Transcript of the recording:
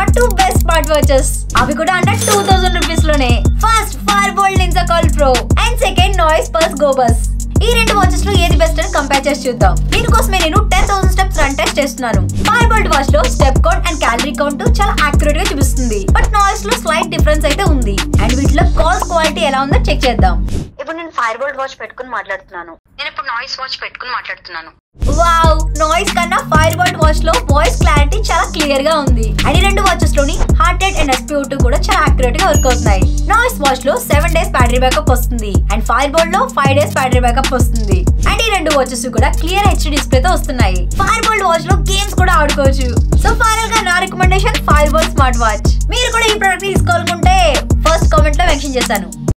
two best smart watches అవి కూడా under two thousand rupees లోనే first Fire Boltt Ninja Call Pro and second Noise Pulse Go Buzz ఈ రెండు watches లో ఏది బెస్ట్ అని కంపేర్ చేసి చూద్దాం దీనికోసమే నేను ten thousand steps run test చేస్తున్నాను ఫైర్ బోల్ట్ వాచ్ లో step count and calorie count చాలా యాక్యురేట్ గా చూపిస్తుంది బట్ నాయిస్ లో స్లైట్ డిఫరెన్స్ అయితే ఉంది అండ్ వీటిలో కాల్స్ క్వాలిటీ ఎలా ఉందో చెక్ చేద్దాం ఇప్పుడు నేను ఫైర్ బోల్ట్ వాచ్ పెట్టుకుని మాట్లాడుతున్నాను నేను ఇప్పుడు నాయిస్ వాచ్ పెట్టుకుని మాట్లాడుతున్నాను వావ్ నాయిస్ కన్నా ఫైర్ బోల్ట్ వాచ్ లో వాయిస్ క్లారిటీ చాలా క్లియర్ గా ఉంది అండ్ ఈ రెండు వాచెస్ లోని హార్ట్ రేట్ అండ్ SpO2 కూడా చాలా యాక్యురేట్ గా వర్క్ అవుతున్నాయి నాయిస్ వాచ్ లో సెవెన్ డేస్ బ్యాటరీ బ్యాకప్ వస్తుంది అండ్ ఫైర్ బోల్ట్ లో ఫైవ్ డేస్ బ్యాటరీ బ్యాకప్ వస్తుంది అండ్ ఈ రెండు వాచెస్ కూడా క్లియర్ హెచ్డి డిస్ప్లే తో వస్తున్నాయి ఫైర్ బోల్ట్ వాచ్ లో గేమ్స్ కూడా ఆడుకోవచ్చు సో ఫైనల్ గా నా recommendation Fire Boltt smart watch మీరు కూడా ఈ ప్రోడక్ట్ తీసుకోవాలనుకుంటే ఫస్ట్ కామెంట్ లో మెన్షన్ చేశాను